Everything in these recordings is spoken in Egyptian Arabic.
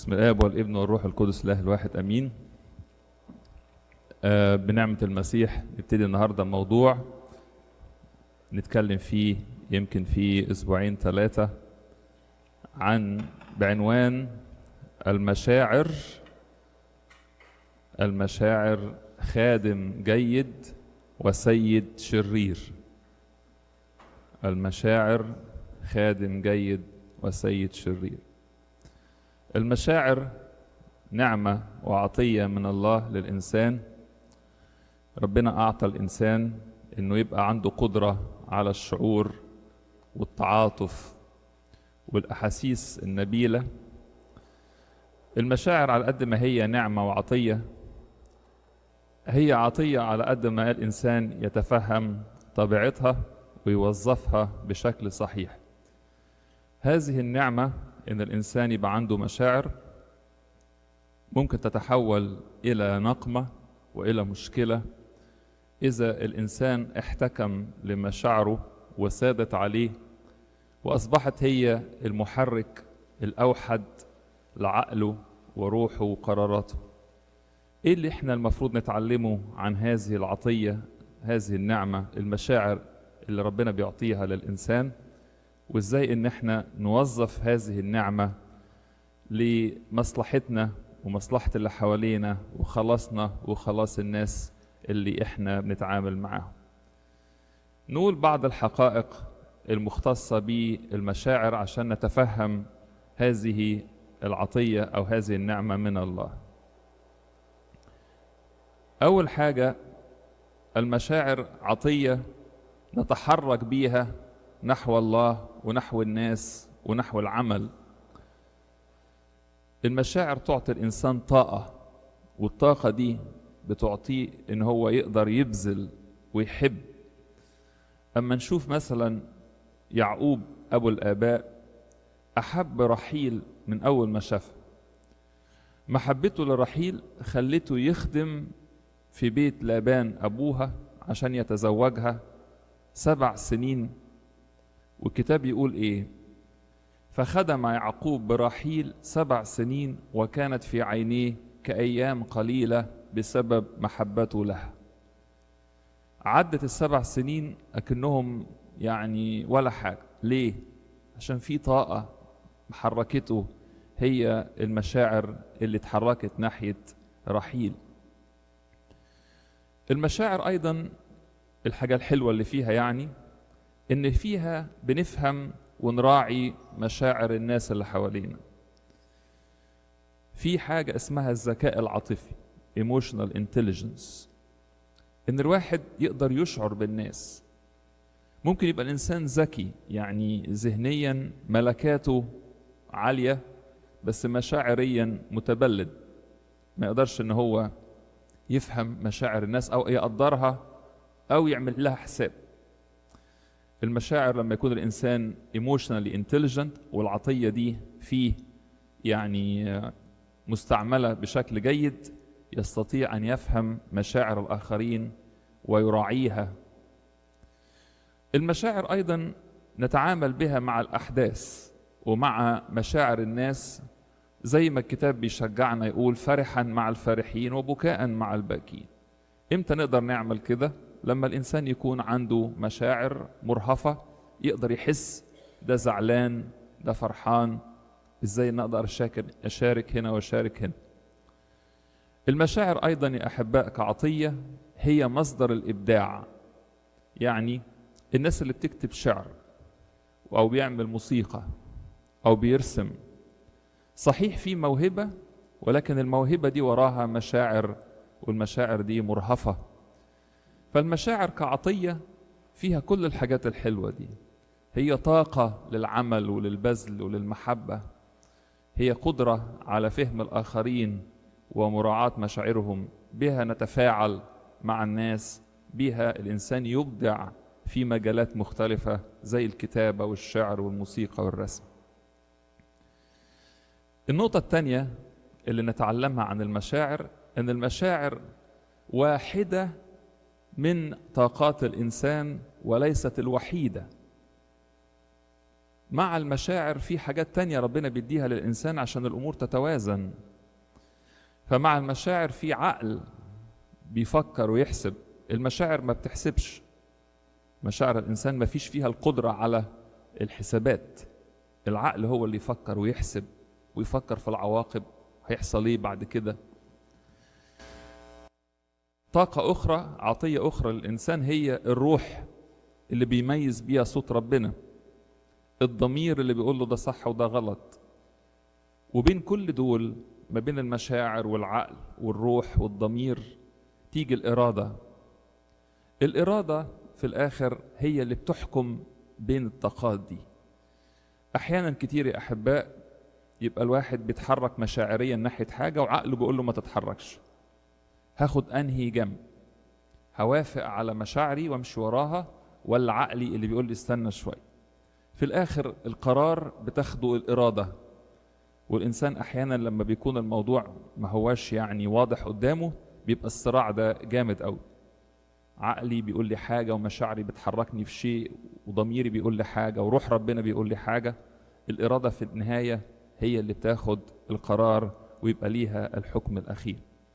بسم الاب والابن والروح القدس الله الواحد امين آه بنعمه المسيح نبتدي النهارده موضوع نتكلم فيه يمكن في اسبوعين ثلاثه عن بعنوان المشاعر المشاعر خادم جيد وسيد شرير المشاعر خادم جيد وسيد شرير المشاعر نعمة وعطية من الله للإنسان ربنا أعطى الإنسان إنه يبقى عنده قدرة على الشعور والتعاطف والأحاسيس النبيلة المشاعر على قد ما هي نعمة وعطية هي عطية على قد ما الإنسان يتفهم طبيعتها ويوظفها بشكل صحيح هذه النعمة إن الإنسان يبقى عنده مشاعر ممكن تتحول إلى نقمة وإلى مشكلة إذا الإنسان احتكم لمشاعره وسادت عليه وأصبحت هي المحرك الأوحد لعقله وروحه وقراراته إيه اللي إحنا المفروض نتعلمه عن هذه العطية هذه النعمة المشاعر اللي ربنا بيعطيها للإنسان وإزاي إن إحنا نوظف هذه النعمة لمصلحتنا ومصلحة اللي حوالينا وخلاصنا وخلاص الناس اللي إحنا بنتعامل معاهم نقول بعض الحقائق المختصة بالمشاعر عشان نتفهم هذه العطية أو هذه النعمة من الله أول حاجة المشاعر عطية نتحرك بيها نحو الله ونحو الناس ونحو العمل المشاعر تعطي الإنسان طاقة والطاقة دي بتعطيه إن هو يقدر يبذل ويحب أما نشوف مثلا يعقوب أبو الآباء أحب رحيل من أول ما شافه محبته لرحيل خلته يخدم في بيت لابان أبوها عشان يتزوجها سبع سنين والكتاب يقول إيه فخدم يعقوب برحيل سبع سنين وكانت في عينيه كأيام قليلة بسبب محبته لها عدت السبع سنين أكنهم يعني ولا حاجة ليه؟ عشان في طاقة حركته هي المشاعر اللي اتحركت ناحية رحيل المشاعر أيضا الحاجة الحلوة اللي فيها يعني إن فيها بنفهم ونراعي مشاعر الناس اللي حوالينا في حاجة اسمها الذكاء العاطفي emotional intelligence إن الواحد يقدر يشعر بالناس ممكن يبقى الإنسان ذكي يعني ذهنيا ملكاته عالية بس مشاعريا متبلد ما يقدرش إن هو يفهم مشاعر الناس أو يقدرها أو يعمل لها حساب المشاعر لما يكون الإنسان emotionally intelligent والعطية دي فيه يعني مستعملة بشكل جيد يستطيع أن يفهم مشاعر الآخرين ويراعيها المشاعر أيضا نتعامل بها مع الأحداث ومع مشاعر الناس زي ما الكتاب بيشجعنا يقول فرحا مع الفرحين وبكاء مع الباكين امتى نقدر نعمل كده لما الانسان يكون عنده مشاعر مرهفه يقدر يحس ده زعلان ده فرحان ازاي نقدر اشارك هنا واشارك هنا المشاعر ايضا يا احباء كعطيه هي مصدر الابداع يعني الناس اللي بتكتب شعر او بيعمل موسيقى او بيرسم صحيح في موهبه ولكن الموهبه دي وراها مشاعر والمشاعر دي مرهفه فالمشاعر كعطية فيها كل الحاجات الحلوة دي هي طاقة للعمل وللبذل وللمحبة هي قدرة على فهم الآخرين ومراعاة مشاعرهم بها نتفاعل مع الناس بها الإنسان يبدع في مجالات مختلفة زي الكتابة والشعر والموسيقى والرسم النقطة الثانية اللي نتعلمها عن المشاعر أن المشاعر واحدة من طاقات الانسان وليست الوحيده مع المشاعر في حاجات تانية ربنا بيديها للإنسان عشان الأمور تتوازن فمع المشاعر في عقل بيفكر ويحسب المشاعر ما بتحسبش مشاعر الإنسان ما فيش فيها القدرة على الحسابات العقل هو اللي يفكر ويحسب ويفكر في العواقب هيحصل ايه بعد كده طاقة أخرى عطية أخرى للإنسان هي الروح اللي بيميز بيها صوت ربنا الضمير اللي بيقول له ده صح وده غلط وبين كل دول ما بين المشاعر والعقل والروح والضمير تيجي الإرادة الإرادة في الآخر هي اللي بتحكم بين الطاقات دي أحيانا كتير يا أحباء يبقى الواحد بيتحرك مشاعريا ناحية حاجة وعقله بيقول له ما تتحركش هاخد أنهي جنب هوافق على مشاعري وامشي وراها ولا عقلي اللي بيقول لي استنى شوية في الآخر القرار بتاخده الإرادة والإنسان أحيانا لما بيكون الموضوع ما هواش يعني واضح قدامه بيبقى الصراع ده جامد قوي عقلي بيقول لي حاجة ومشاعري بتحركني في شيء وضميري بيقول لي حاجة وروح ربنا بيقول لي حاجة الإرادة في النهاية هي اللي بتاخد القرار ويبقى ليها الحكم الأخير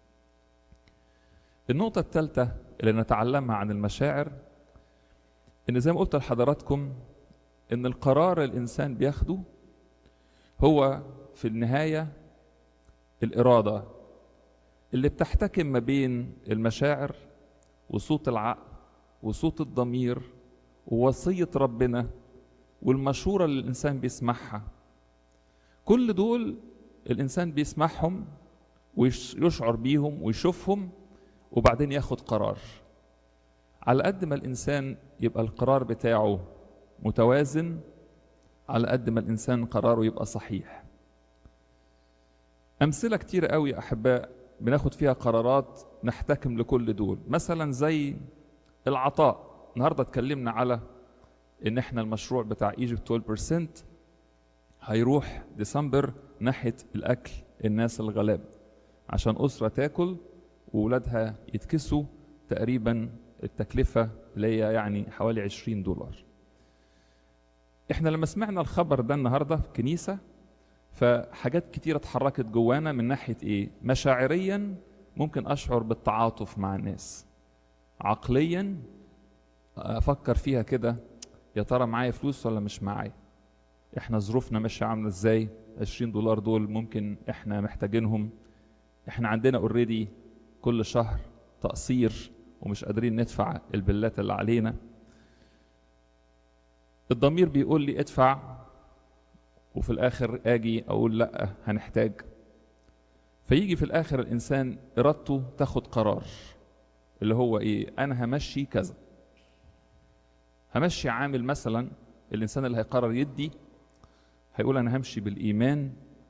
النقطة الثالثة اللي نتعلمها عن المشاعر إن زي ما قلت لحضراتكم إن القرار الإنسان بياخده هو في النهاية الإرادة اللي بتحتكم ما بين المشاعر وصوت العقل وصوت الضمير ووصية ربنا والمشورة اللي الإنسان بيسمعها كل دول الإنسان بيسمعهم ويشعر بيهم ويشوفهم وبعدين ياخد قرار على قد ما الإنسان يبقى القرار بتاعه متوازن على قد ما الإنسان قراره يبقى صحيح أمثلة كتير قوي يا أحباء بناخد فيها قرارات نحتكم لكل دول مثلا زي العطاء النهارده اتكلمنا على ان احنا المشروع بتاع ايجيبت 12% هيروح ديسمبر ناحيه الاكل الناس الغلاب عشان اسره تاكل وولادها يتكسوا تقريبا التكلفه اللي هي يعني حوالي 20 دولار احنا لما سمعنا الخبر ده النهارده في الكنيسه فحاجات كتيرة اتحركت جوانا من ناحية ايه؟ مشاعريا ممكن اشعر بالتعاطف مع الناس. عقليا افكر فيها كده يا ترى معايا فلوس ولا مش معايا؟ احنا ظروفنا ماشية عاملة ازاي؟ 20 دولار دول ممكن احنا محتاجينهم. احنا عندنا اوريدي كل شهر تقصير ومش قادرين ندفع البلات اللي علينا. الضمير بيقول لي ادفع وفي الاخر اجي اقول لا هنحتاج فيجي في الاخر الانسان ارادته تاخد قرار اللي هو ايه انا همشي كذا همشي عامل مثلا الانسان اللي هيقرر يدي هيقول انا همشي بالايمان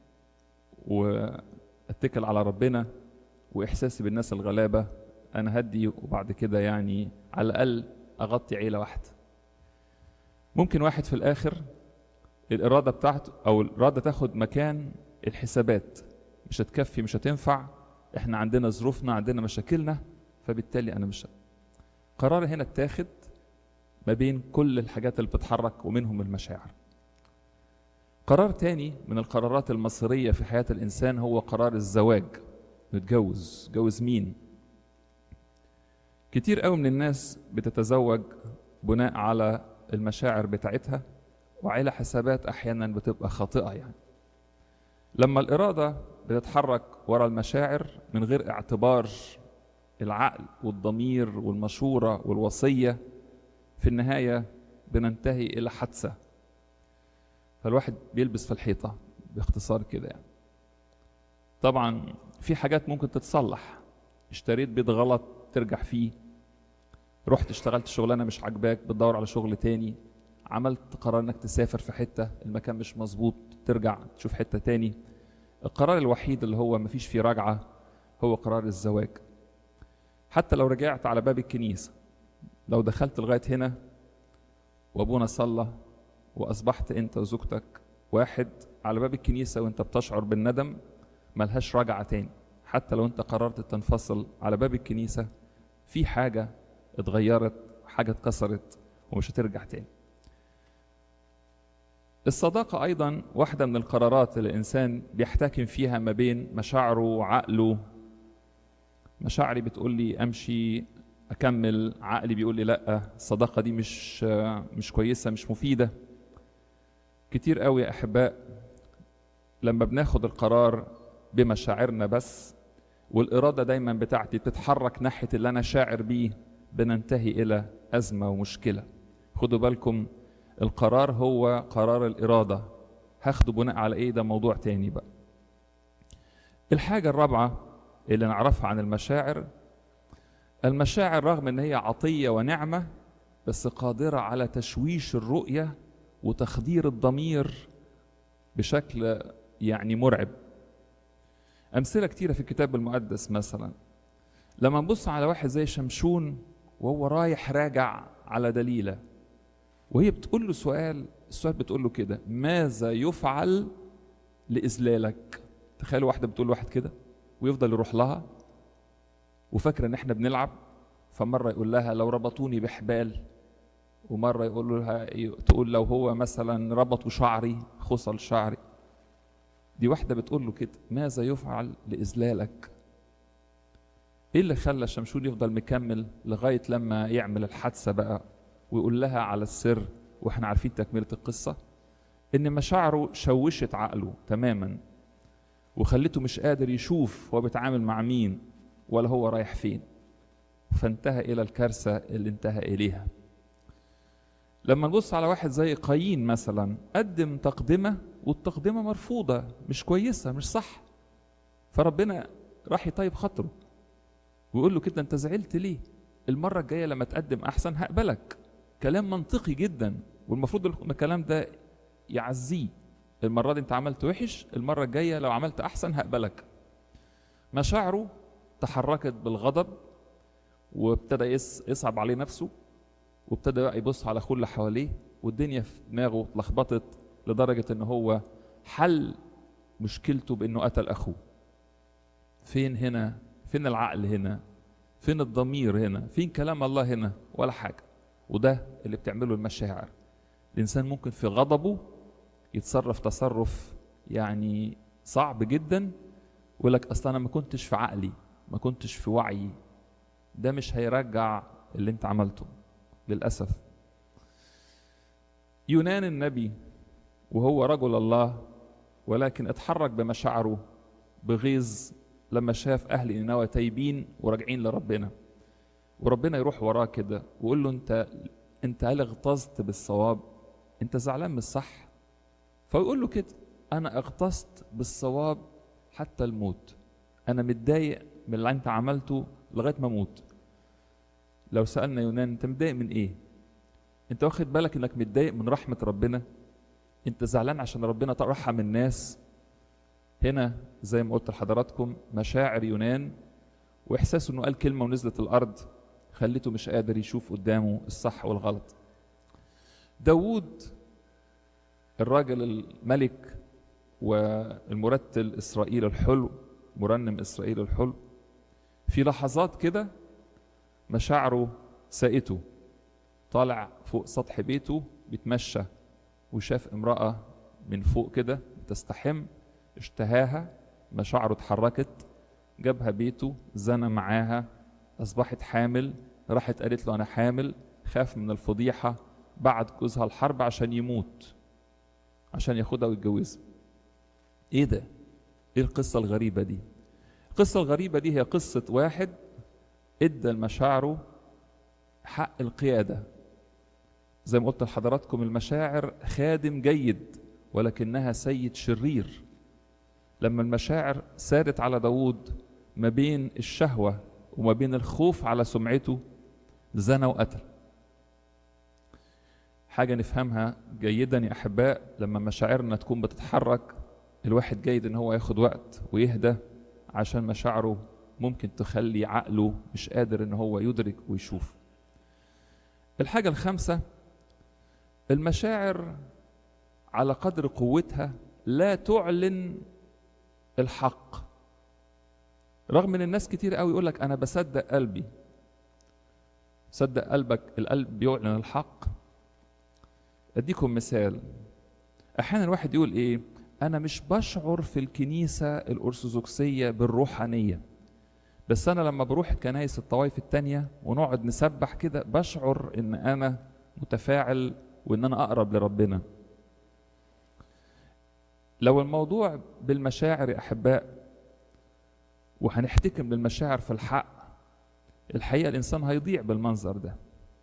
واتكل على ربنا واحساسي بالناس الغلابه انا هدي وبعد كده يعني على الاقل اغطي عيله واحده ممكن واحد في الاخر الاراده بتاعته او الاراده تاخد مكان الحسابات مش هتكفي مش هتنفع احنا عندنا ظروفنا عندنا مشاكلنا فبالتالي انا مش قرار هنا اتاخد ما بين كل الحاجات اللي بتتحرك ومنهم المشاعر قرار تاني من القرارات المصيرية في حياة الإنسان هو قرار الزواج نتجوز جوز مين كتير قوي من الناس بتتزوج بناء على المشاعر بتاعتها وعلى حسابات احيانا بتبقى خاطئه يعني لما الاراده بتتحرك ورا المشاعر من غير اعتبار العقل والضمير والمشوره والوصيه في النهايه بننتهي الى حادثه فالواحد بيلبس في الحيطه باختصار كده يعني طبعا في حاجات ممكن تتصلح اشتريت بيت غلط ترجع فيه رحت اشتغلت شغلانه مش عاجباك بتدور على شغل تاني عملت قرار انك تسافر في حته المكان مش مظبوط ترجع تشوف حته تاني القرار الوحيد اللي هو مفيش فيه رجعه هو قرار الزواج حتى لو رجعت على باب الكنيسه لو دخلت لغايه هنا وابونا صلى واصبحت انت وزوجتك واحد على باب الكنيسه وانت بتشعر بالندم ملهاش رجعه تاني حتى لو انت قررت تنفصل على باب الكنيسه في حاجه اتغيرت حاجه اتكسرت ومش هترجع تاني الصداقة أيضا واحدة من القرارات اللي الإنسان بيحتكم فيها ما بين مشاعره وعقله مشاعري بتقول لي أمشي أكمل عقلي بيقول لي لأ الصداقة دي مش مش كويسة مش مفيدة كتير قوي يا أحباء لما بناخد القرار بمشاعرنا بس والإرادة دايما بتاعتي تتحرك ناحية اللي أنا شاعر بيه بننتهي إلى أزمة ومشكلة خدوا بالكم القرار هو قرار الإرادة هاخده بناء على إيه ده موضوع تاني بقى الحاجة الرابعة اللي نعرفها عن المشاعر المشاعر رغم ان هي عطية ونعمة بس قادرة على تشويش الرؤية وتخدير الضمير بشكل يعني مرعب أمثلة كتيرة في الكتاب المقدس مثلا لما نبص على واحد زي شمشون وهو رايح راجع على دليلة وهي بتقول له سؤال السؤال بتقول له كده ماذا يفعل لإذلالك تخيل واحدة بتقول واحد كده ويفضل يروح لها وفاكرة ان احنا بنلعب فمرة يقول لها لو ربطوني بحبال ومرة يقول لها تقول لو هو مثلا ربطوا شعري خصل شعري دي واحدة بتقول له كده ماذا يفعل لإذلالك ايه اللي خلى شمشون يفضل مكمل لغاية لما يعمل الحادثة بقى ويقول لها على السر واحنا عارفين تكملة القصة ان مشاعره شوشت عقله تماما وخلته مش قادر يشوف هو بيتعامل مع مين ولا هو رايح فين فانتهى الى الكارثة اللي انتهى اليها لما نبص على واحد زي قايين مثلا قدم تقدمة والتقدمة مرفوضة مش كويسة مش صح فربنا راح يطيب خاطره ويقول له كده انت زعلت ليه المرة الجاية لما تقدم أحسن هقبلك كلام منطقي جدا والمفروض الكلام ده يعزيه المرة دي انت عملت وحش المرة الجاية لو عملت أحسن هقبلك مشاعره تحركت بالغضب وابتدى يصعب عليه نفسه وابتدى بقى يبص على كل اللي حواليه والدنيا في دماغه اتلخبطت لدرجة ان هو حل مشكلته بانه قتل اخوه فين هنا فين العقل هنا فين الضمير هنا فين كلام الله هنا ولا حاجة وده اللي بتعمله المشاعر الإنسان ممكن في غضبه يتصرف تصرف يعني صعب جدا ويقول لك أصلا أنا ما كنتش في عقلي ما كنتش في وعيي ده مش هيرجع اللي أنت عملته للأسف يونان النبي وهو رجل الله ولكن اتحرك بمشاعره بغيظ لما شاف اهل نينوى تايبين وراجعين لربنا وربنا يروح وراه كده ويقول له انت انت هل اغتظت بالصواب انت زعلان من الصح فيقول له كده انا اغتظت بالصواب حتى الموت انا متضايق من اللي انت عملته لغايه ما اموت لو سالنا يونان انت متضايق من ايه انت واخد بالك انك متضايق من رحمه ربنا انت زعلان عشان ربنا ترحم الناس هنا زي ما قلت لحضراتكم مشاعر يونان واحساسه انه قال كلمه ونزلت الارض خليته مش قادر يشوف قدامه الصح والغلط داوود الراجل الملك والمرتل اسرائيل الحلو مرنم اسرائيل الحلو في لحظات كده مشاعره سائته طالع فوق سطح بيته بيتمشى وشاف امرأة من فوق كده تستحم اشتهاها مشاعره اتحركت جابها بيته زنى معاها أصبحت حامل راحت قالت له أنا حامل خاف من الفضيحة بعد جوزها الحرب عشان يموت عشان ياخدها ويتجوزها ايه ده ايه القصة الغريبة دي القصة الغريبة دي هي قصة واحد ادى لمشاعره حق القيادة زي ما قلت لحضراتكم المشاعر خادم جيد ولكنها سيد شرير لما المشاعر سارت على داوود ما بين الشهوة وما بين الخوف على سمعته زنى وقتل حاجة نفهمها جيدا يا أحباء لما مشاعرنا تكون بتتحرك الواحد جيد إن هو ياخد وقت ويهدى عشان مشاعره ممكن تخلي عقله مش قادر إن هو يدرك ويشوف الحاجة الخامسة المشاعر على قدر قوتها لا تعلن الحق رغم ان الناس كتير قوي يقول لك انا بصدق قلبي صدق قلبك القلب بيعلن الحق اديكم مثال احيانا الواحد يقول ايه انا مش بشعر في الكنيسه الارثوذكسيه بالروحانيه بس انا لما بروح الكنايس الطوائف التانية ونقعد نسبح كده بشعر ان انا متفاعل وان انا اقرب لربنا لو الموضوع بالمشاعر يا احباء وهنحتكم للمشاعر في الحق الحقيقه الانسان هيضيع بالمنظر ده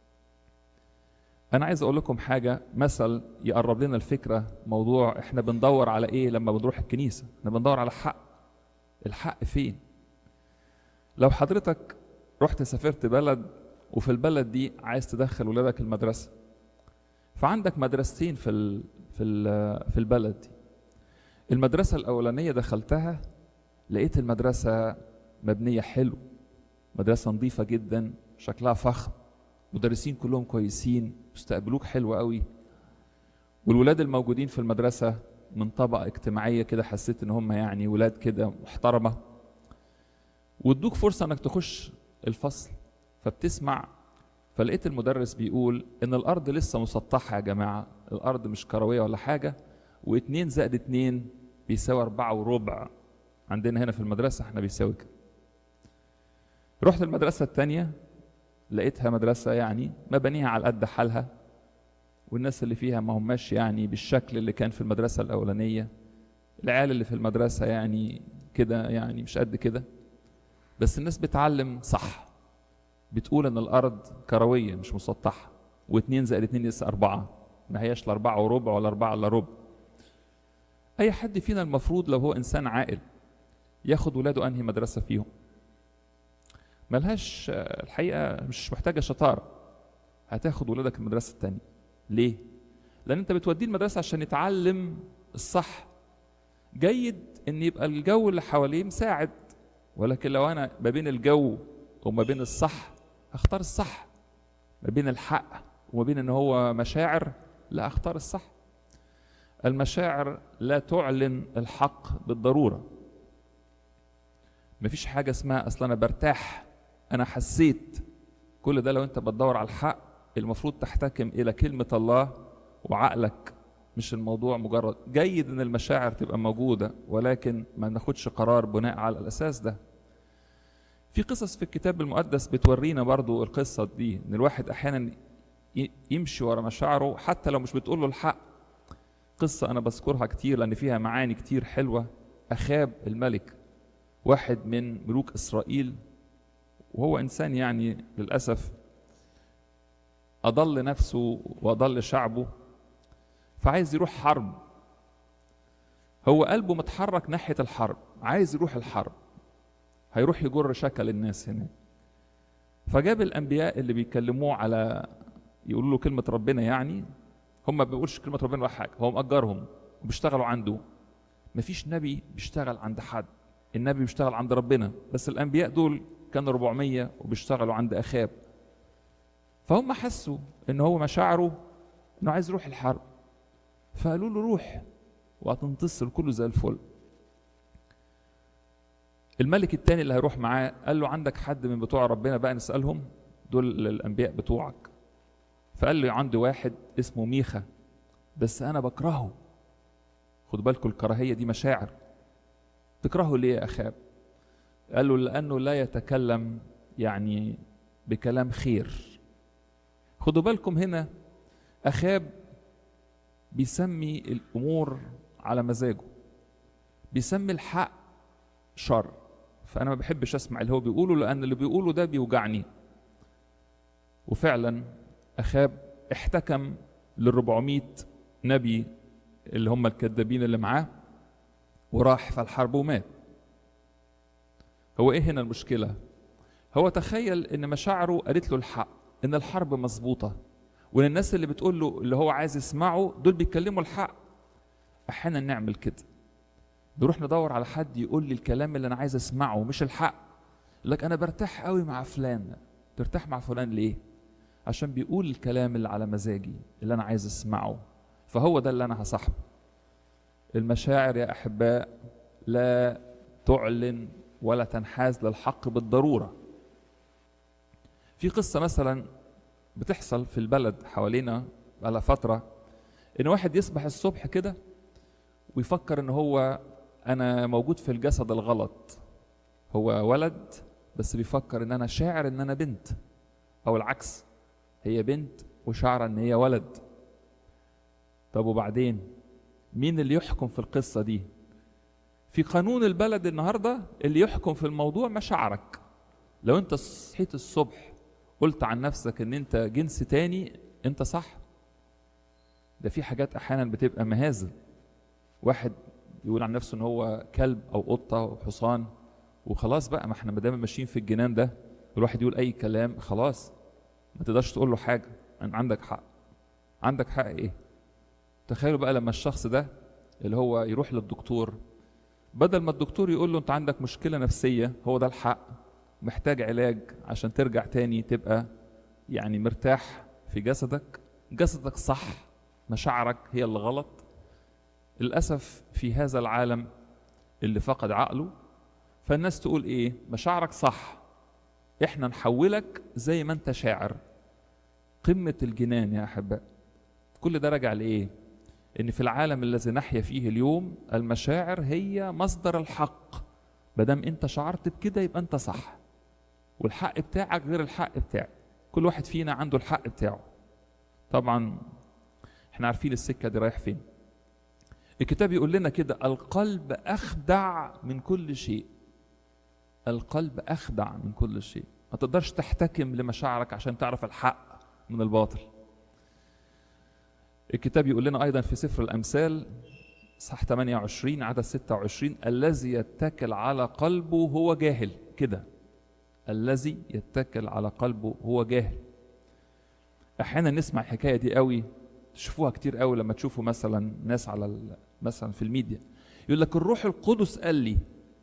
انا عايز اقول لكم حاجه مثل يقرب لنا الفكره موضوع احنا بندور على ايه لما بنروح الكنيسه احنا بندور على حق الحق فين لو حضرتك رحت سافرت بلد وفي البلد دي عايز تدخل ولادك المدرسه فعندك مدرستين في ال في ال في البلد دي المدرسه الاولانيه دخلتها لقيت المدرسه مبنيه حلو مدرسه نظيفه جدا شكلها فخم مدرسين كلهم كويسين استقبلوك حلو قوي والولاد الموجودين في المدرسه من طبقه اجتماعيه كده حسيت ان هم يعني ولاد كده محترمه وادوك فرصه انك تخش الفصل فبتسمع فلقيت المدرس بيقول ان الارض لسه مسطحه يا جماعه الارض مش كرويه ولا حاجه واتنين زائد اتنين بيساوي اربعة وربع عندنا هنا في المدرسة احنا بيساوي كده رحت المدرسة التانية لقيتها مدرسة يعني مبانيها على قد حالها والناس اللي فيها ما هماش يعني بالشكل اللي كان في المدرسة الأولانية العيال اللي في المدرسة يعني كده يعني مش قد كده بس الناس بتعلم صح بتقول ان الارض كرويه مش مسطحه واتنين زائد اتنين يس اربعه ما هياش الاربعه وربع ولا اربعه الا ربع اي حد فينا المفروض لو هو انسان عاقل ياخد ولاده انهي مدرسه فيهم ملهاش الحقيقه مش محتاجه شطاره هتاخد ولادك المدرسه التانية ليه لان انت بتوديه المدرسه عشان يتعلم الصح جيد ان يبقى الجو اللي حواليه مساعد ولكن لو انا ما بين الجو وما بين الصح هختار الصح ما بين الحق وما بين ان هو مشاعر لا اختار الصح المشاعر لا تعلن الحق بالضروره مفيش حاجه اسمها اصل انا برتاح انا حسيت كل ده لو انت بتدور على الحق المفروض تحتكم الى كلمه الله وعقلك مش الموضوع مجرد جيد ان المشاعر تبقى موجوده ولكن ما ناخدش قرار بناء على الاساس ده في قصص في الكتاب المقدس بتورينا برضو القصة دي ان الواحد احيانا يمشي ورا مشاعره حتى لو مش بتقول له الحق قصة انا بذكرها كتير لان فيها معاني كتير حلوة اخاب الملك واحد من ملوك اسرائيل وهو انسان يعني للاسف اضل نفسه واضل شعبه فعايز يروح حرب هو قلبه متحرك ناحية الحرب عايز يروح الحرب هيروح يجر شكل الناس هناك فجاب الانبياء اللي بيكلموه على يقولوا له كلمه ربنا يعني هم ما بيقولش كلمه ربنا ولا حاجه هو مأجرهم وبيشتغلوا عنده مفيش نبي بيشتغل عند حد النبي بيشتغل عند ربنا بس الانبياء دول كانوا 400 وبيشتغلوا عند اخاب فهم حسوا ان هو مشاعره انه عايز يروح الحرب فقالوا له روح وهتنتصر كله زي الفل الملك التاني اللي هيروح معاه قال له عندك حد من بتوع ربنا بقى نسألهم دول الأنبياء بتوعك فقال له عندي واحد اسمه ميخا بس أنا بكرهه خد بالكم الكراهية دي مشاعر تكرهه ليه يا أخاب قال له لأنه لا يتكلم يعني بكلام خير خدوا بالكم هنا أخاب بيسمي الأمور على مزاجه بيسمي الحق شر فانا ما بحبش اسمع اللي هو بيقوله لان اللي بيقوله ده بيوجعني وفعلا اخاب احتكم لل نبي اللي هم الكذابين اللي معاه وراح في الحرب ومات هو ايه هنا المشكله هو تخيل ان مشاعره قالت له الحق ان الحرب مظبوطه وان الناس اللي بتقول له اللي هو عايز يسمعه دول بيتكلموا الحق احيانا نعمل كده نروح ندور على حد يقول لي الكلام اللي انا عايز اسمعه مش الحق لك انا برتاح قوي مع فلان ترتاح مع فلان ليه عشان بيقول الكلام اللي على مزاجي اللي انا عايز اسمعه فهو ده اللي انا هصاحبه المشاعر يا احباء لا تعلن ولا تنحاز للحق بالضروره في قصه مثلا بتحصل في البلد حوالينا على فتره ان واحد يصبح الصبح كده ويفكر ان هو انا موجود في الجسد الغلط هو ولد بس بيفكر ان انا شاعر ان انا بنت او العكس هي بنت وشعر ان هي ولد طب وبعدين مين اللي يحكم في القصه دي في قانون البلد النهارده اللي يحكم في الموضوع مشاعرك لو انت صحيت الصبح قلت عن نفسك ان انت جنس تاني انت صح ده في حاجات احيانا بتبقى مهازل واحد يقول عن نفسه ان هو كلب او قطه او حصان وخلاص بقى ما احنا ما دام ماشيين في الجنان ده الواحد يقول اي كلام خلاص ما تقدرش تقول له حاجه عندك حق عندك حق ايه تخيلوا بقى لما الشخص ده اللي هو يروح للدكتور بدل ما الدكتور يقول له انت عندك مشكله نفسيه هو ده الحق محتاج علاج عشان ترجع تاني تبقى يعني مرتاح في جسدك جسدك صح مشاعرك هي اللي غلط للاسف في هذا العالم اللي فقد عقله فالناس تقول ايه مشاعرك صح احنا نحولك زي ما انت شاعر قمه الجنان يا احباء كل ده راجع لايه ان في العالم الذي نحيا فيه اليوم المشاعر هي مصدر الحق مادام انت شعرت بكده يبقى انت صح والحق بتاعك غير الحق بتاعي كل واحد فينا عنده الحق بتاعه طبعا احنا عارفين السكه دي رايح فين الكتاب يقول لنا كده القلب اخدع من كل شيء القلب اخدع من كل شيء ما تقدرش تحتكم لمشاعرك عشان تعرف الحق من الباطل الكتاب يقول لنا ايضا في سفر الامثال صح 28 عدد 26 الذي يتكل على قلبه هو جاهل كده الذي يتكل على قلبه هو جاهل احيانا نسمع الحكايه دي قوي تشوفوها كتير قوي لما تشوفوا مثلا ناس على مثلا في الميديا يقول لك الروح القدس قال لي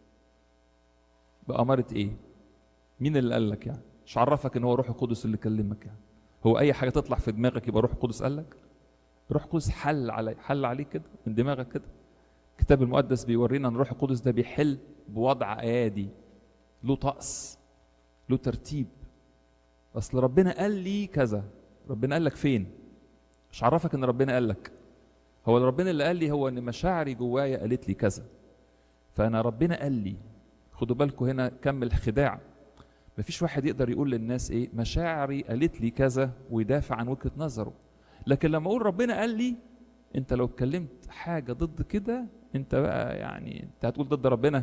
بأمارة ايه مين اللي قال لك يعني مش عرفك ان هو روح القدس اللي كلمك يعني هو اي حاجه تطلع في دماغك يبقى روح القدس قال لك روح القدس حل علي حل عليك كده من دماغك كده الكتاب المقدس بيورينا ان روح القدس ده بيحل بوضع ايادي له طقس له ترتيب اصل ربنا قال لي كذا ربنا قال لك فين مش عرفك ان ربنا قال لك هو ربنا اللي قال لي هو ان مشاعري جوايا قالت لي كذا فانا ربنا قال لي خدوا بالكم هنا كم الخداع مفيش واحد يقدر يقول للناس ايه مشاعري قالت لي كذا ويدافع عن وجهه نظره لكن لما اقول ربنا قال لي انت لو اتكلمت حاجه ضد كده انت بقى يعني انت هتقول ضد ربنا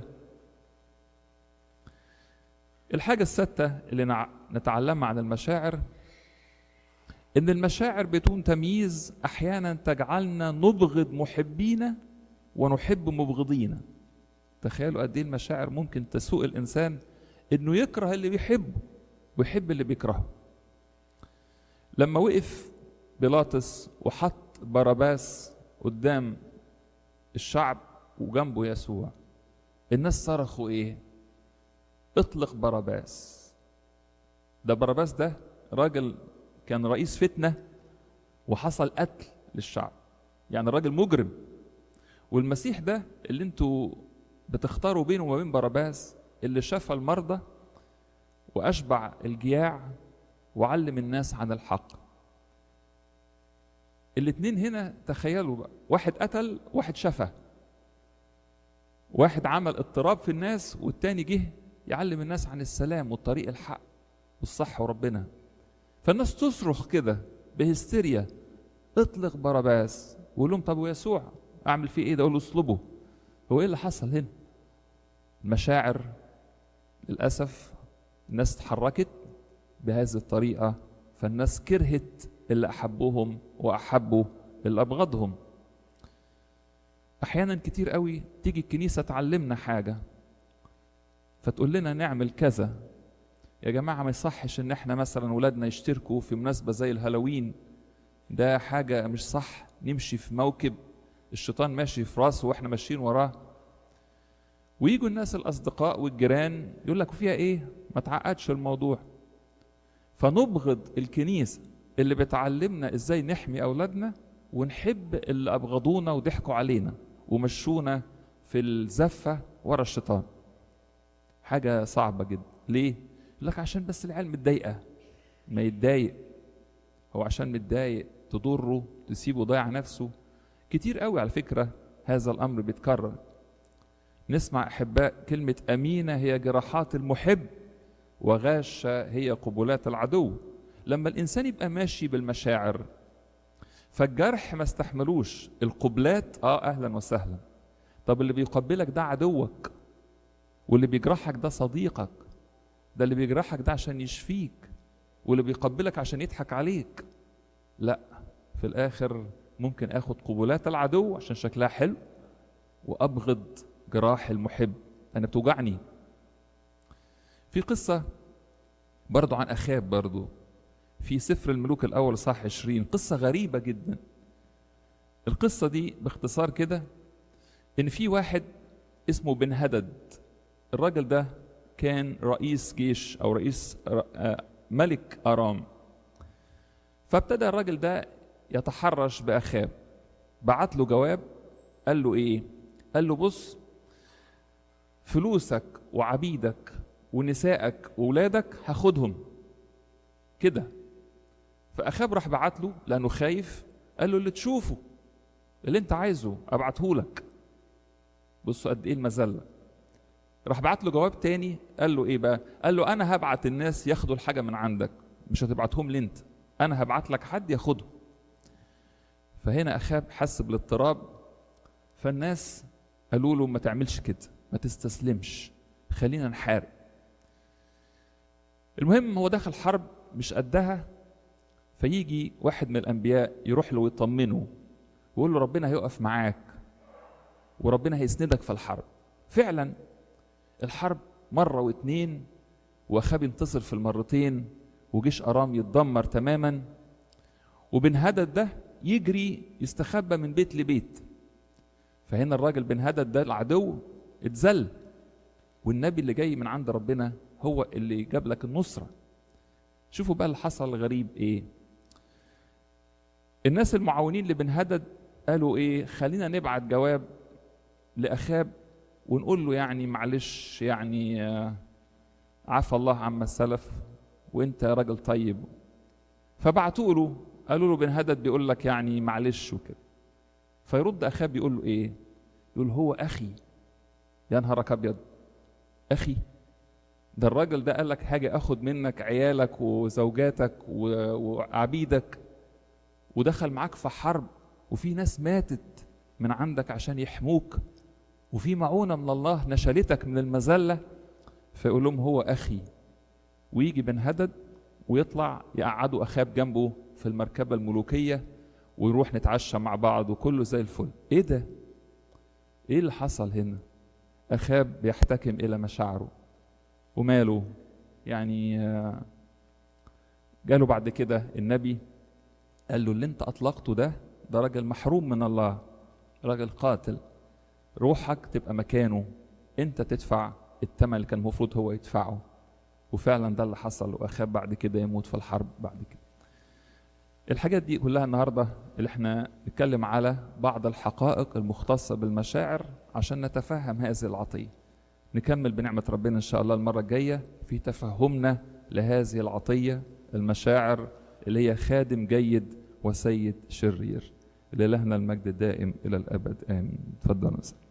الحاجه السادسه اللي نتعلمها عن المشاعر ان المشاعر بدون تمييز احيانا تجعلنا نبغض محبينا ونحب مبغضينا تخيلوا قد ايه المشاعر ممكن تسوق الانسان انه يكره اللي بيحبه ويحب اللي بيكرهه لما وقف بيلاطس وحط باراباس قدام الشعب وجنبه يسوع الناس صرخوا ايه اطلق باراباس ده باراباس ده راجل كان رئيس فتنة وحصل قتل للشعب يعني الراجل مجرم والمسيح ده اللي انتوا بتختاروا بينه وما بين باراباس اللي شفى المرضى واشبع الجياع وعلم الناس عن الحق الاتنين هنا تخيلوا بقى واحد قتل واحد شفى واحد عمل اضطراب في الناس والتاني جه يعلم الناس عن السلام والطريق الحق والصح وربنا فالناس تصرخ كده بهستيريا اطلق باراباس ويقول لهم طب ويسوع اعمل فيه ايه ده اقول له اصلبه هو ايه اللي حصل هنا المشاعر للاسف الناس اتحركت بهذه الطريقه فالناس كرهت اللي احبوهم واحبوا اللي ابغضهم احيانا كتير قوي تيجي الكنيسه تعلمنا حاجه فتقول لنا نعمل كذا يا جماعه ما يصحش ان احنا مثلا ولادنا يشتركوا في مناسبه زي الهالوين ده حاجه مش صح نمشي في موكب الشيطان ماشي في راسه واحنا ماشيين وراه ويجوا الناس الاصدقاء والجيران يقول لك فيها ايه ما تعقدش الموضوع فنبغض الكنيسه اللي بتعلمنا ازاي نحمي اولادنا ونحب اللي ابغضونا وضحكوا علينا ومشونا في الزفه ورا الشيطان حاجه صعبه جدا ليه يقول لك عشان بس العيال متضايقه ما يتضايق هو عشان متضايق تضره تسيبه ضايع نفسه كتير قوي على فكره هذا الامر بيتكرر نسمع احباء كلمه امينه هي جراحات المحب وغاشه هي قبلات العدو لما الانسان يبقى ماشي بالمشاعر فالجرح ما استحملوش القبلات اه اهلا وسهلا طب اللي بيقبلك ده عدوك واللي بيجرحك ده صديقك ده اللي بيجرحك ده عشان يشفيك واللي بيقبلك عشان يضحك عليك لا في الاخر ممكن اخد قبلات العدو عشان شكلها حلو وابغض جراح المحب انا بتوجعني في قصه برضو عن اخاب برضو في سفر الملوك الاول صح 20 قصه غريبه جدا القصه دي باختصار كده ان في واحد اسمه بن هدد الراجل ده كان رئيس جيش او رئيس ملك ارام فابتدى الراجل ده يتحرش باخاب بعت له جواب قال له ايه قال له بص فلوسك وعبيدك ونسائك واولادك هاخدهم كده فاخاب راح بعت له لانه خايف قال له اللي تشوفه اللي انت عايزه ابعته لك بصوا قد ايه المذله راح بعت له جواب تاني قال له ايه بقى قال له انا هبعت الناس ياخدوا الحاجه من عندك مش هتبعتهم لي انت انا هبعت لك حد ياخدهم فهنا اخاب حس بالاضطراب فالناس قالوا له ما تعملش كده ما تستسلمش خلينا نحارب المهم هو دخل حرب مش قدها فيجي واحد من الانبياء يروح له ويطمنه ويقول له ربنا هيقف معاك وربنا هيسندك في الحرب فعلا الحرب مرة واتنين وأخاب ينتصر في المرتين وجيش أرام يتدمر تماما وبن هدد ده يجري يستخبى من بيت لبيت فهنا الراجل بن هدد ده العدو اتذل والنبي اللي جاي من عند ربنا هو اللي جاب لك النصرة شوفوا بقى اللي حصل غريب ايه الناس المعاونين لبن هدد قالوا ايه خلينا نبعت جواب لأخاب ونقول له يعني معلش يعني عفى الله عما سلف وانت راجل طيب فبعتوا له قالوا له بن هدد بيقول لك يعني معلش وكده فيرد اخاب يقول له ايه يقول هو اخي يا نهارك ابيض اخي ده الراجل ده قال لك هاجي اخد منك عيالك وزوجاتك وعبيدك ودخل معاك في حرب وفي ناس ماتت من عندك عشان يحموك وفي معونة من الله نشلتك من المذلة فيقول لهم هو أخي ويجي بن هدد ويطلع يقعدوا أخاب جنبه في المركبة الملوكية ويروح نتعشى مع بعض وكله زي الفل إيه ده؟ إيه اللي حصل هنا؟ أخاب بيحتكم إلى مشاعره وماله يعني جاله بعد كده النبي قال له اللي انت اطلقته ده ده راجل محروم من الله راجل قاتل روحك تبقى مكانه انت تدفع الثمن اللي كان المفروض هو يدفعه وفعلا ده اللي حصل واخاب بعد كده يموت في الحرب بعد كده الحاجات دي كلها النهارده اللي احنا نتكلم على بعض الحقائق المختصه بالمشاعر عشان نتفهم هذه العطيه نكمل بنعمه ربنا ان شاء الله المره الجايه في تفهمنا لهذه العطيه المشاعر اللي هي خادم جيد وسيد شرير لإلهنا المجد الدائم إلى الأبد آمين تفضل مساء